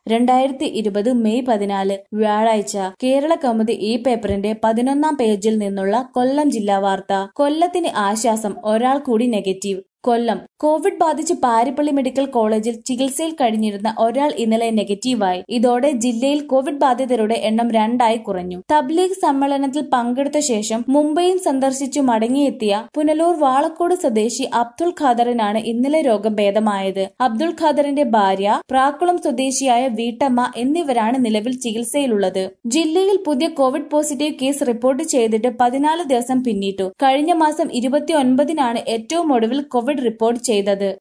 രണ്ടായിരത്തി ഇരുപത് മെയ് പതിനാല് വ്യാഴാഴ്ച കേരള കൗമുദി ഈ പേപ്പറിന്റെ പതിനൊന്നാം പേജിൽ നിന്നുള്ള കൊല്ലം ജില്ലാ വാർത്ത കൊല്ലത്തിന് ആശ്വാസം ഒരാൾ കൂടി നെഗറ്റീവ് കൊല്ലം കോവിഡ് ബാധിച്ച് പാരിപ്പള്ളി മെഡിക്കൽ കോളേജിൽ ചികിത്സയിൽ കഴിഞ്ഞിരുന്ന ഒരാൾ ഇന്നലെ നെഗറ്റീവായി ഇതോടെ ജില്ലയിൽ കോവിഡ് ബാധിതരുടെ എണ്ണം രണ്ടായി കുറഞ്ഞു തബ്ലീഗ് സമ്മേളനത്തിൽ പങ്കെടുത്ത ശേഷം മുംബൈയും സന്ദർശിച്ചു മടങ്ങിയെത്തിയ പുനലൂർ വാളക്കോട് സ്വദേശി അബ്ദുൾ ഖാദറിനാണ് ഇന്നലെ രോഗം ഭേദമായത് അബ്ദുൾ ഖാദറിന്റെ ഭാര്യ പ്രാക്കുളം സ്വദേശിയായ വീട്ടമ്മ എന്നിവരാണ് നിലവിൽ ചികിത്സയിലുള്ളത് ജില്ലയിൽ പുതിയ കോവിഡ് പോസിറ്റീവ് കേസ് റിപ്പോർട്ട് ചെയ്തിട്ട് പതിനാല് ദിവസം പിന്നിട്ടു കഴിഞ്ഞ മാസം ഇരുപത്തിയൊൻപതിനാണ് ഏറ്റവും ഒടുവിൽ കോവിഡ് റിപ്പോർട്ട് ചെയ്തത്